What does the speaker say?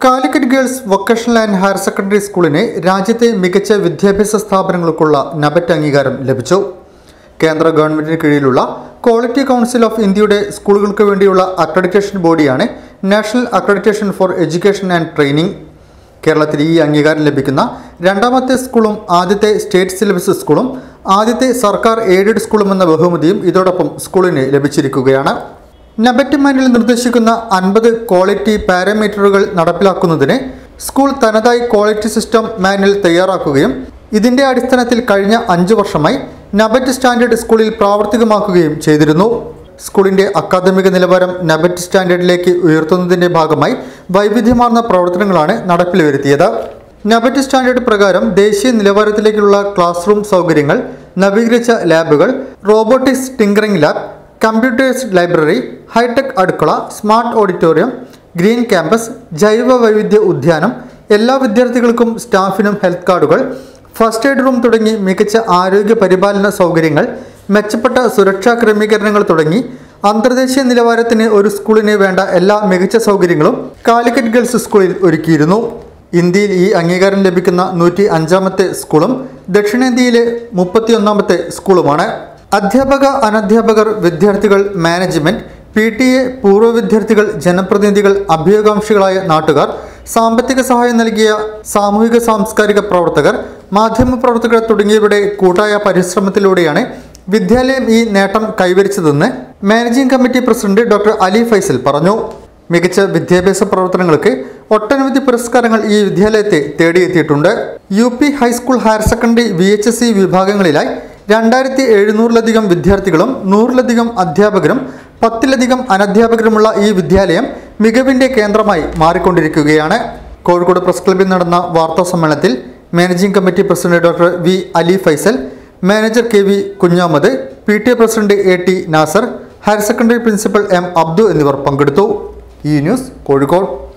Calicut girls vocational and higher secondary സ്കൂളിന് രാജ്യത്തെ മികച്ച വിദ്യാഭ്യാസ സ്ഥാപനങ്ങൾക്കുള്ള നബറ്റ് അംഗീകാരം ലഭിച്ചു കേന്ദ്ര ഗവൺമെന്റിന് കീഴിലുള്ള ക്വാളിറ്റി കൗൺസിൽ ഓഫ് ഇന്ത്യയുടെ സ്കൂളുകൾക്ക് വേണ്ടിയുള്ള അക്രഡിറ്റേഷൻ ബോഡിയാണ് national accreditation for education and training കേരളത്തിൽ ഈ അംഗീകാരം ലഭിക്കുന്ന രണ്ടാമത്തെ സ്കൂളും ആദ്യത്തെ സ്റ്റേറ്റ് സിലബസ് സ്കൂളും ആദ്യത്തെ സർക്കാർ എയ്ഡഡ് സ്കൂളും എന്ന ബഹുമതിയും ഇതോടൊപ്പം സ്കൂളിന് ലഭിച്ചിരിക്കുകയാണ് നബറ്റ് മാനിൽ നിർദ്ദേശിക്കുന്ന അൻപത് ക്വാളിറ്റി പാരാമീറ്ററുകൾ നടപ്പിലാക്കുന്നതിന് സ്കൂൾ തനതായി ക്വാളിറ്റി സിസ്റ്റം മാനുവൽ തയ്യാറാക്കുകയും ഇതിന്റെ അടിസ്ഥാനത്തിൽ കഴിഞ്ഞ അഞ്ചു വർഷമായി നബറ്റ് സ്റ്റാൻഡേർഡ് സ്കൂളിൽ പ്രാവർത്തികമാക്കുകയും ചെയ്തിരുന്നു സ്കൂളിന്റെ അക്കാദമിക നിലവാരം നബറ്റ് സ്റ്റാൻഡേർഡിലേക്ക് ഉയർത്തുന്നതിന്റെ ഭാഗമായി വൈവിധ്യമാർന്ന പ്രവർത്തനങ്ങളാണ് നടപ്പിൽ വരുത്തിയത് നബറ്റ് സ്റ്റാൻഡേർഡ് പ്രകാരം ദേശീയ നിലവാരത്തിലേക്കുള്ള ക്ലാസ് റൂം സൗകര്യങ്ങൾ നവീകരിച്ച ലാബുകൾ robotics tinkering lab computers library hi tech അടുക്കള സ്മാർട്ട് ഓഡിറ്റോറിയം ഗ്രീൻ ക്യാമ്പസ് ജൈവ വൈവിധ്യ ഉദ്യാനം എല്ലാ വിദ്യാർത്ഥികൾക്കും സ്റ്റാഫിനും ഹെൽത്ത് കാർഡുകൾ ഫസ്റ്റ് എയ്ഡ് റൂം തുടങ്ങി മികച്ച ആരോഗ്യ പരിപാലന സൗകര്യങ്ങൾ മെച്ചപ്പെട്ട സുരക്ഷാ ക്രമീകരണങ്ങൾ തുടങ്ങി അന്തർദേശീയ നിലവാരത്തിന് ഒരു സ്കൂളിന് വേണ്ട എല്ലാ മികച്ച സൗകര്യങ്ങളും കാലിക്കറ്റ് ഗേൾസ് സ്കൂളിൽ ഒരുക്കിയിരുന്നു ഇന്ത്യയിൽ ഈ അംഗീകാരം ലഭിക്കുന്ന നൂറ്റി അഞ്ചാമത്തെ സ്കൂളും ദക്ഷിണേന്ത്യയിലെ മുപ്പത്തിയൊന്നാമത്തെ സ്കൂളുമാണ് അധ്യാപക അനധ്യാപകർ വിദ്യാർത്ഥികൾ മാനേജ്മെന്റ് പി ടി എ പൂർവ്വ വിദ്യാർത്ഥികൾ ജനപ്രതിനിധികൾ അഭ്യൂകാംക്ഷികളായ നാട്ടുകാർ സാമ്പത്തിക സഹായം നൽകിയ സാമൂഹിക സാംസ്കാരിക പ്രവർത്തകർ മാധ്യമ പ്രവർത്തകർ തുടങ്ങിയവരുടെ കൂട്ടായ പരിശ്രമത്തിലൂടെയാണ് വിദ്യാലയം ഈ നേട്ടം കൈവരിച്ചതെന്ന് managing committee president doctor Ali Faisal പറഞ്ഞു മികച്ച വിദ്യാഭ്യാസ പ്രവർത്തനങ്ങൾക്ക് ഒട്ടനവധി പുരസ്കാരങ്ങൾ ഈ വിദ്യാലയത്തെ തേടിയെത്തിയിട്ടുണ്ട് U P high school higher secondary V H S C വിഭാഗങ്ങളിലായി രണ്ടായിരത്തി എഴുന്നൂറിലധികം വിദ്യാർത്ഥികളും നൂറിലധികം അധ്യാപകരും പത്തിലധികം അനധ്യാപകരുമുള്ള ഈ വിദ്യാലയം മികവിന്റെ കേന്ദ്രമായി മാറിക്കൊണ്ടിരിക്കുകയാണ് കോഴിക്കോട് പ്രസ് ക്ലബ്ബിൽ നടന്ന വാർത്താ സമ്മേളനത്തിൽ managing committee president doctor V Ali Faisal manager K V Kunhamath P T A president A T Nasar higher secondary principal M Abdu എന്നിവർ പങ്കെടുത്തു ഈ ന്യൂസ് കോഴിക്കോട്